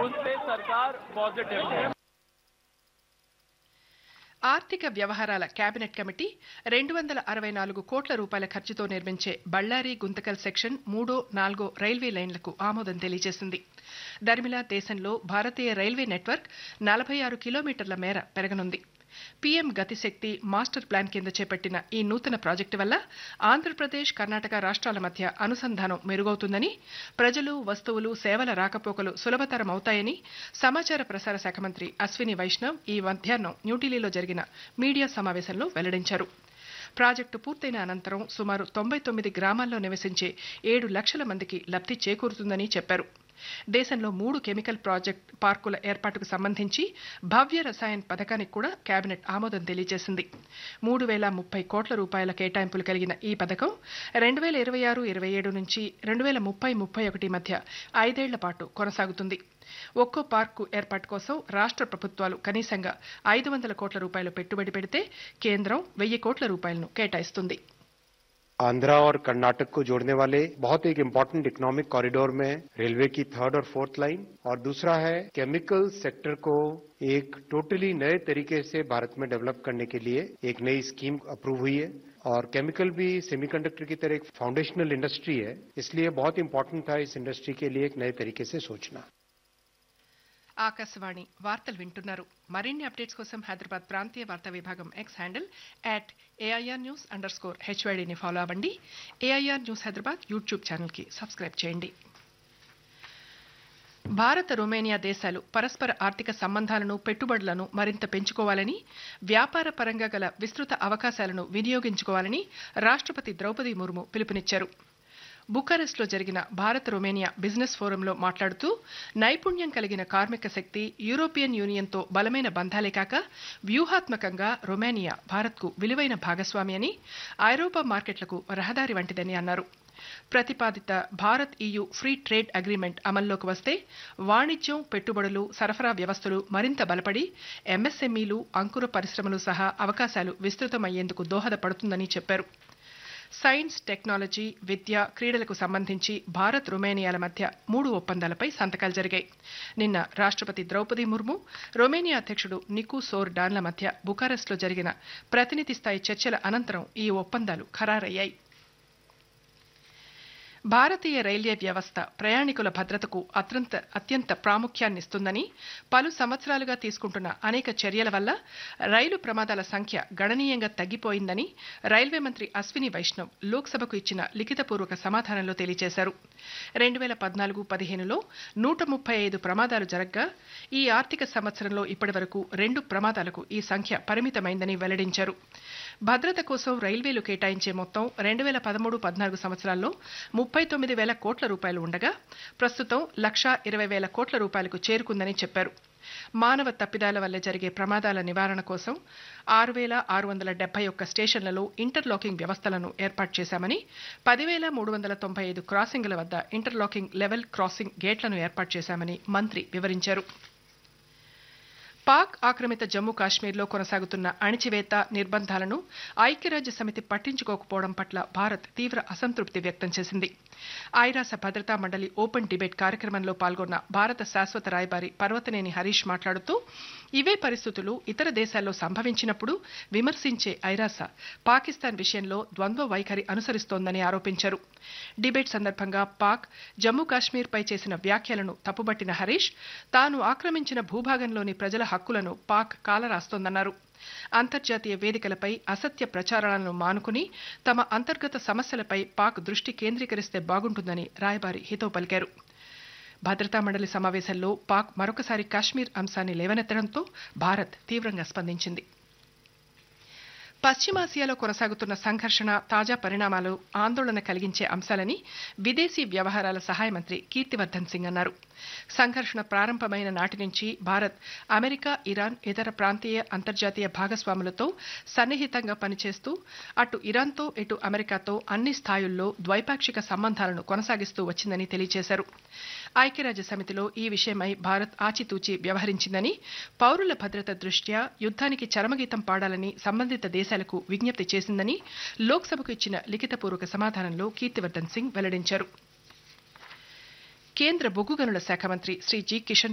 उस पे सरकार पॉजिटिव है ఆర్థిక వ్యవహారాల కేబినెట్ కమిటీ రెండు వందల అరవై నాలుగు కోట్ల రూపాయల ఖర్చుతో నిర్మించే బళ్ళారి గుంతకల్ సెక్షన్ మూడో నాలుగో రైల్వే లైన్లకు ఆమోదం తెలియజేసింది దరిమిలా దేశంలో భారతీయ రైల్వే నెట్వర్క్ నలభై ఆరు కిలోమీటర్ల మేర పెరగనుంది పీఎం గతిశక్తి మాస్టర్ ప్లాన్ కింద చేపట్టిన ఈ నూతన ప్రాజెక్టు వల్ల ఆంధ్రప్రదేశ్ కర్ణాటక రాష్ట్రాల మధ్య అనుసంధానం మెరుగవుతుందని ప్రజలు వస్తువులు సేవల రాకపోకలు సులభతరం అవుతాయని సమాచార ప్రసార శాఖ మంత్రి అశ్విని వైష్ణవ్ ఈ మధ్యాహ్నం న్యూఢిల్లీలో జరిగిన మీడియా సమావేశంలో వెల్లడించారు ప్రాజెక్టు పూర్తయిన అనంతరం సుమారు తొంభై తొమ్మిది గ్రామాల్లో నివసించే ఏడు లక్షల మందికి లబ్ధి చేకూరుతుందని చెప్పారు దేశంలో మూడు కెమికల్ ప్రాజెక్ట్ పార్కుల ఏర్పాటుకు సంబంధించి భవ్య రసాయన్ పథకానికి కూడా కేబినెట్ ఆమోదం తెలియజేసింది మూడు వేల ముప్పై కోట్ల రూపాయల కేటాయింపులు కలిగిన ఈ పథకం రెండు వేల ఇరవై ఆరు ఇరవై ఏడు నుంచి రెండు వేల ముప్పై ముప్పై ఒకటి మధ్య ఐదేళ్ల పాటు కొనసాగుతుంది ఒక్కో పార్కు ఏర్పాటు కోసం రాష్ట్ర ప్రభుత్వాలు కనీసంగా ఐదు వందల కోట్ల రూపాయలు పెట్టుబడి పెడితే కేంద్రం వెయ్యి కోట్ల రూపాయలను కేటాయిస్తుంది आंध्रा और कर्नाटक को जोड़ने वाले बहुत एक इम्पोर्टेंट इकोनॉमिक कॉरिडोर में रेलवे की थर्ड और फोर्थ लाइन और दूसरा है केमिकल सेक्टर को एक टोटली नए तरीके से भारत में डेवलप करने के लिए एक नई स्कीम अप्रूव हुई है और केमिकल भी सेमीकंडक्टर की तरह एक फाउंडेशनल इंडस्ट्री है इसलिए बहुत इंपॉर्टेंट था इस इंडस्ट्री के लिए एक नए तरीके से सोचना ఆకాశవాణి వార్తలు వింటున్నారు మరిన్ని అప్డేట్స్ కోసం హైదరాబాద్ ప్రాంతీయ వార్తా విభాగం X handle at AIR news underscore హెచ్వైడీని ఫాలో అవ్వండి ఏఐఆర్ న్యూస్ హైదరాబాద్ యూట్యూబ్ ఛానల్కి సబ్స్క్రైబ్ చేయండి భారత రొమేనియా దేశాలు పరస్పర ఆర్థిక సంబంధాలను పెట్టుబడులను మరింత పెంచుకోవాలని వ్యాపార పరంగా గల విస్తృత అవకాశాలను వినియోగించుకోవాలని రాష్ట్రపతి ద్రౌపది ముర్ము పిలుపునిచ్చారు బుకారెస్ట్లో జరిగిన భారత్ రొమేనియా బిజినెస్ ఫోరంలో మాట్లాడుతూ నైపుణ్యం కలిగిన కార్మిక శక్తి యూరోపియన్ యూనియన్తో బలమైన బంధాలే కాక వ్యూహాత్మకంగా రొమేనియా భారత్కు విలువైన భాగస్వామి అని ఐరోపా మార్కెట్లకు రహదారి వంటిదని అన్నారు ప్రతిపాదిత Bharat EU free trade agreement అమల్లోకి వస్తే వాణిజ్యం పెట్టుబడులు సరఫరా వ్యవస్థలు మరింత బలపడి ఎంఎస్ఎంఈలు అంకుర పరిశ్రమలు సహా అవకాశాలు విస్తృతమయ్యేందుకు దోహదపడుతుందని చెప్పారు సైన్స్ టెక్నాలజీ విద్య క్రీడలకు సంబంధించి భారత్ రొమేనియాల మధ్య మూడు ఒప్పందాలపై సంతకాలు జరిగాయి నిన్న రాష్ట్రపతి ద్రౌపది ముర్ము రొమేనియా అధ్యక్షుడు నికు సోర్ డాన్ల మధ్య బుకారెస్ట్లో జరిగిన ప్రతినిధి స్థాయి చర్చల అనంతరం ఈ ఒప్పందాలు ఖరారయ్యాయి భారతీయ రైల్వే వ్యవస్థ ప్రయాణికుల భద్రతకు అత్యంత అత్యంత ప్రాముఖ్యాన్నిస్తుందని పలు సంవత్సరాలుగా తీసుకుంటున్న అనేక చర్యల వల్ల రైలు ప్రమాదాల సంఖ్య గణనీయంగా తగ్గిపోయిందని రైల్వే మంత్రి అశ్విని వైష్ణవ్ లోక్సభకు ఇచ్చిన లిఖితపూర్వక సమాధానంలో తెలియజేశారు రెండు వేల పద్నాలుగు పదిహేనులో నూట ముప్పై ఐదు ప్రమాదాలు జరగ్గా ఈ ఆర్థిక సంవత్సరంలో ఇప్పటివరకు రెండు ప్రమాదాలకు ఈ సంఖ్య పరిమితమైందని వెల్లడించారు భద్రత కోసం రైల్వేలు కేటాయించే మొత్తం రెండు వేల పదమూడు పద్నాలుగు సంవత్సరాల్లో ముప్పై తొమ్మిది వేల కోట్ల రూపాయలు ఉండగా ప్రస్తుతం లక్షా ఇరవై వేల కోట్ల రూపాయలకు చేరుకుందని చెప్పారు మానవ తప్పిదాల వల్ల జరిగే ప్రమాదాల నివారణ కోసం ఆరు వేల ఆరు వందల డెబ్బై ఒక్క స్టేషన్లలో ఇంటర్లాకింగ్ వ్యవస్థలను ఏర్పాటు చేశామని పదివేల మూడు వందల తొంభై ఐదు క్రాసింగ్ల వద్ద ఇంటర్లాకింగ్ లెవెల్ క్రాసింగ్ గేట్లను ఏర్పాటు చేశామని మంత్రి వివరించారు పాక్ ఆక్రమిత జమ్మూ కాశ్మీర్లో కొనసాగుతున్న అణిచివేత నిర్బంధాలను ఐక్యరాజ్య సమితి పట్టించుకోకపోవడం పట్ల భారత్ తీవ్ర అసంతృప్తి వ్యక్తం చేసింది ఐరాస భద్రతా మండలి ఓపెన్ డిబేట్ కార్యక్రమంలో పాల్గొన్న భారత శాశ్వత రాయబారి పర్వతనేని హరీష్ మాట్లాడుతూ ఇవే పరిస్థితులు ఇతర దేశాల్లో సంభవించినప్పుడు విమర్శించే ఐరాస పాకిస్తాన్ విషయంలో ద్వంద్వ వైఖరి అనుసరిస్తోందని ఆరోపించారు డిబేట్ సందర్భంగా పాక్ జమ్మూ కాశ్మీర్పై చేసిన వ్యాఖ్యలను తప్పుబట్టిన హరీష్ తాను ఆక్రమించిన భూభాగంలోని ప్రజల హక్కులను పాక్ కాలరాస్తోందన్నారు అంతర్జాతీయ వేదికలపై అసత్య ప్రచారాలను మానుకుని తమ అంతర్గత సమస్యలపై పాక్ దృష్టి కేంద్రీకరిస్తే బాగుంటుందని రాయబారి హితవు పలికారు భద్రతా మండలి సమావేశంలో పాక్ మరొకసారి కాశ్మీర్ అంశాన్ని లేవనెత్తడంతో భారత్ తీవ్రంగా స్పందించింది పశ్చిమాసియాలో కొనసాగుతున్న సంఘర్షణ తాజా పరిణామాలు ఆందోళన కలిగించే అంశాలని విదేశీ వ్యవహారాల సహాయ మంత్రి కీర్తివర్ధన్ సింగ్ అన్నారు సంఘర్షణ ప్రారంభమైన నాటి నుంచి భారత్ అమెరికా ఇరాన్ ఇతర ప్రాంతీయ అంతర్జాతీయ భాగస్వాములతో సన్నిహితంగా పనిచేస్తూ అటు ఇరాన్తో ఇటు అమెరికాతో అన్ని స్థాయిల్లో ద్వైపాక్షిక సంబంధాలను కొనసాగిస్తూ వచ్చిందని తెలియజేశారు ఐక్యరాజ్య సమితిలో ఈ విషయమై భారత్ ఆచితూచి వ్యవహరించిందని పౌరుల భద్రత దృష్ట్యా యుద్ధానికి చరమగీతం పాడాలని సంబంధిత దేశాలకు విజ్ఞప్తి చేసిందని లోక్సభకు ఇచ్చిన లిఖితపూర్వక సమాధానంలో కీర్తివర్ధన్ సింగ్ వెల్లడించారు కేంద్ర బొగ్గు గనుల శాఖ మంత్రి శ్రీ జి కిషన్